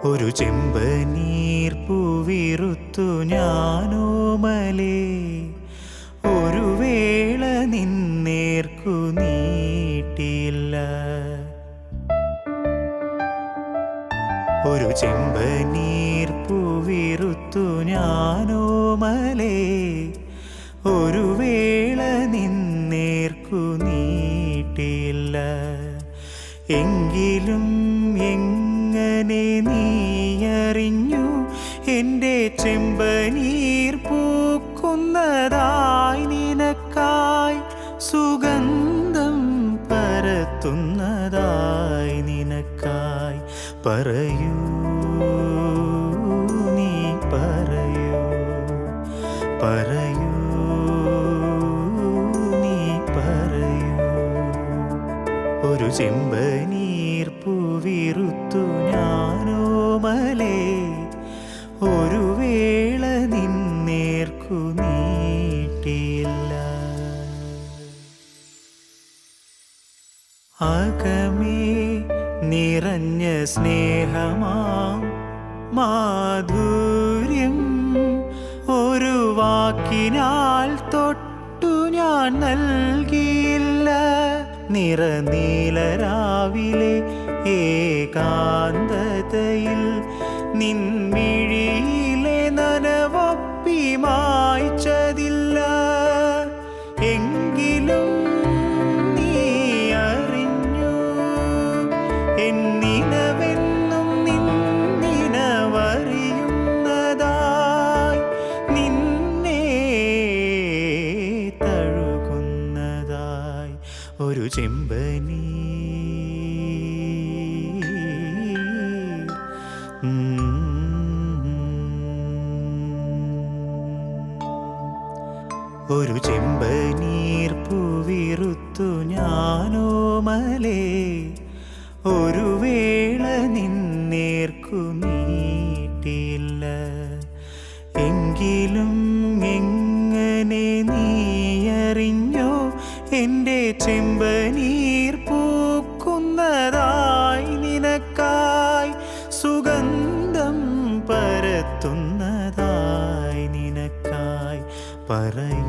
ഒരു ചെമ്പനീർ പൂവിറുത്തു ഞാനോമലേ ഒരു വേള നിന്നേർക്കു നീട്ടിയില്ല ഒരു ചെമ്പനീർ പൂവിറുത്തു ഞാനോമലേ ഒരു വേള നിന്നേർക്കു നീട്ടിയില്ല എങ്കിലും എങ്ങനെ നീയറിഞ്ഞു എൻ്റെ ചെമ്പനീർ പൂക്കുന്നതായി നിനക്കായി സുഗന്ധം പരത്തുന്നതായി നിനക്കായി പറയൂ നീ പറയൂ പറയൂ നീ പറയൂ ഒരു ചെമ്പനീർ പൂവിറുത്തു ഞാനോമലേ ഒരു വേള നിന്നേർക്കു നീട്ടിയില്ല അകമേ നിറഞ്ഞ സ്നേഹമാം മാധുര്യം ഒരു വാക്കിനാൽ തൊട്ടു ഞാൻ നൽകിയില്ല നിറനീലരാവിലെ ഏകാന്തതയിൽ നിൻമിഴിയിലെ നനവൊപ്പി മായ്ച്ചതില്ല എങ്കിലും നീ അറിഞ്ഞു എന്നിനവെന്നും നിന്നിനവറിയുന്നതായി നിന്നെ തഴുകുന്നതായി ഒരു ചെമ്പനീ ഒരു ചെമ്പനീർ പൂവിറുത്തു ഞാനോമലേ ഒരു വേള നിന്നേർക്കു നീട്ടിയില്ല എങ്കിലും എങ്ങനെ നീയറിഞ്ഞോ എൻ്റെ ചെമ്പനീർ പൂക്കുന്നതായി നിനക്കായി സുഗന്ധം പരത്തുന്നതായി നിനക്കായി പറയൂ